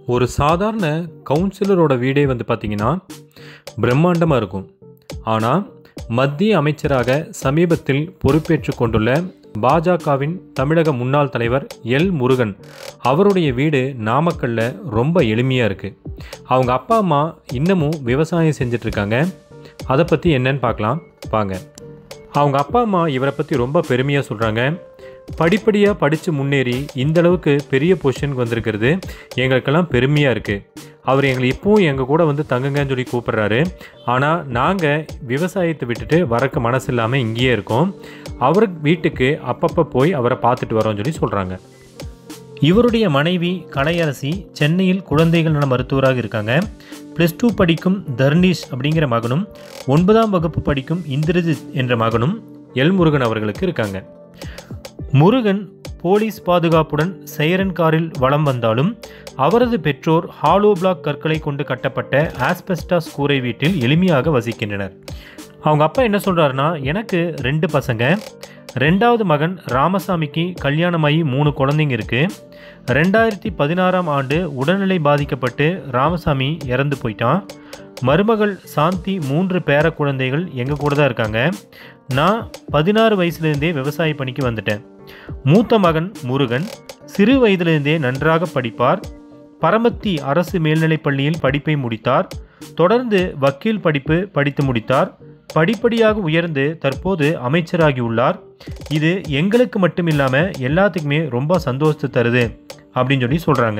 ஒரு சாதாரண கவுன்சிலரோட வீடே வந்து பார்த்திங்கன்னா பிரம்மாண்டமாக இருக்கும் ஆனால் மத்திய அமைச்சராக சமீபத்தில் பொறுப்பேற்றுக் கொண்டுள்ள பாஜகவின் தமிழக முன்னாள் தலைவர் எல் முருகன் அவருடைய வீடு நாமக்கல்லில் ரொம்ப எளிமையாக இருக்குது அவங்க அப்பா அம்மா இன்னமும் விவசாயம் செஞ்சிட்ருக்காங்க அதை பற்றி என்னன்னு பார்க்கலாம் வாங்க அவங்க அப்பா அம்மா இவரை பற்றி ரொம்ப பெருமையாக சொல்கிறாங்க படிப்படியாக படித்து முன்னேறி இந்த அளவுக்கு பெரிய பொசிஷனுக்கு வந்திருக்கிறது எங்களுக்கெல்லாம் பெருமையாக இருக்குது அவர் எங்களை இப்போவும் எங்கள் கூட வந்து தங்குங்கன்னு சொல்லி கூப்பிட்றாரு ஆனால் நாங்கள் விவசாயத்தை விட்டுட்டு வரக்கு மனசு இல்லாமல் இங்கேயே இருக்கோம் அவர் வீட்டுக்கு அப்பப்போ போய் அவரை பார்த்துட்டு வரோம்னு சொல்லி சொல்கிறாங்க இவருடைய மனைவி கலையரசி சென்னையில் குழந்தைகள் நல மருத்துவராக இருக்காங்க ப்ளஸ் டூ படிக்கும் தர்ணீஷ் அப்படிங்கிற மகனும் ஒன்பதாம் வகுப்பு படிக்கும் இந்திரஜித் என்ற மகனும் எல் முருகன் அவர்களுக்கு இருக்காங்க முருகன் போலீஸ் பாதுகாப்புடன் செயரன் காரில் வலம் வந்தாலும் அவரது பெற்றோர் ஹாலோ பிளாக் கற்களை கொண்டு கட்டப்பட்ட ஆஸ்பெஸ்டாஸ் கூரை வீட்டில் எளிமையாக வசிக்கின்றனர் அவங்க அப்பா என்ன சொல்கிறாருன்னா எனக்கு ரெண்டு பசங்க ரெண்டாவது மகன் ராமசாமிக்கு கல்யாணமாகி மூணு குழந்தைங்க இருக்குது ரெண்டாயிரத்தி பதினாறாம் ஆண்டு உடல்நிலை பாதிக்கப்பட்டு ராமசாமி இறந்து போயிட்டான் மருமகள் சாந்தி மூன்று பேர குழந்தைகள் எங்கள் கூட தான் இருக்காங்க நான் பதினாறு வயசுலேருந்தே விவசாய பணிக்கு வந்துட்டேன் மூத்த மகன் முருகன் சிறு வயதிலிருந்தே நன்றாக படிப்பார் பரமத்தி அரசு மேல்நிலைப் பள்ளியில் படிப்பை முடித்தார் தொடர்ந்து வக்கீல் படிப்பு படித்து முடித்தார் படிப்படியாக உயர்ந்து தற்போது அமைச்சராகியுள்ளார் இது எங்களுக்கு மட்டும் இல்லாமல் எல்லாத்துக்குமே ரொம்ப சந்தோஷத்தை தருது அப்படின்னு சொல்லி சொல்கிறாங்க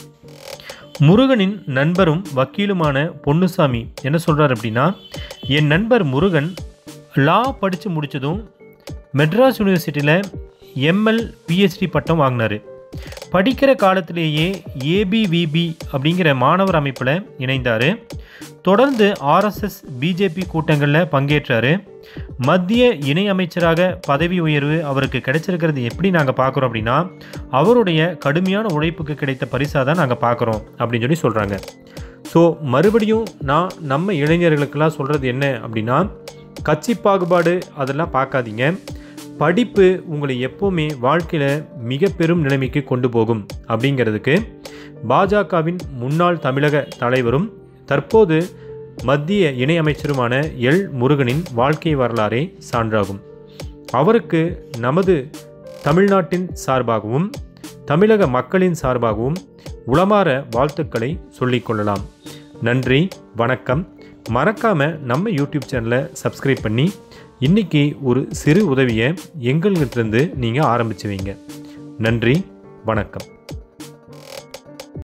முருகனின் நண்பரும் வக்கீலுமான பொன்னுசாமி என்ன சொல்கிறார் அப்படின்னா என் நண்பர் முருகன் லா படித்து முடித்ததும் மெட்ராஸ் யூனிவர்சிட்டியில் எம்எல் பிஹெச்டி பட்டம் வாங்கினார் படிக்கிற காலத்திலேயே ஏபிவிபி அப்படிங்கிற மாணவர் அமைப்பில் இணைந்தார் தொடர்ந்து ஆர்எஸ்எஸ் பிஜேபி கூட்டங்களில் பங்கேற்றார் மத்திய இணை அமைச்சராக பதவி உயர்வு அவருக்கு கிடைச்சிருக்கிறது எப்படி நாங்கள் பார்க்குறோம் அப்படின்னா அவருடைய கடுமையான உழைப்புக்கு கிடைத்த பரிசாக தான் நாங்கள் பார்க்குறோம் அப்படின்னு சொல்லி சொல்கிறாங்க ஸோ மறுபடியும் நான் நம்ம இளைஞர்களுக்கெல்லாம் சொல்கிறது என்ன அப்படின்னா கட்சி பாகுபாடு அதெல்லாம் பார்க்காதீங்க படிப்பு உங்களை எப்போவுமே வாழ்க்கையில் மிக பெரும் நிலைமைக்கு கொண்டு போகும் அப்படிங்கிறதுக்கு பாஜகவின் முன்னாள் தமிழக தலைவரும் தற்போது மத்திய இணையமைச்சருமான எல் முருகனின் வாழ்க்கை வரலாறே சான்றாகும் அவருக்கு நமது தமிழ்நாட்டின் சார்பாகவும் தமிழக மக்களின் சார்பாகவும் உளமாற வாழ்த்துக்களை சொல்லிக்கொள்ளலாம் நன்றி வணக்கம் மறக்காமல் நம்ம யூடியூப் சேனலை சப்ஸ்கிரைப் பண்ணி இன்றைக்கி ஒரு சிறு உதவியை எங்கள்கிட்டருந்து நீங்கள் ஆரம்பிச்சு வைங்க நன்றி வணக்கம்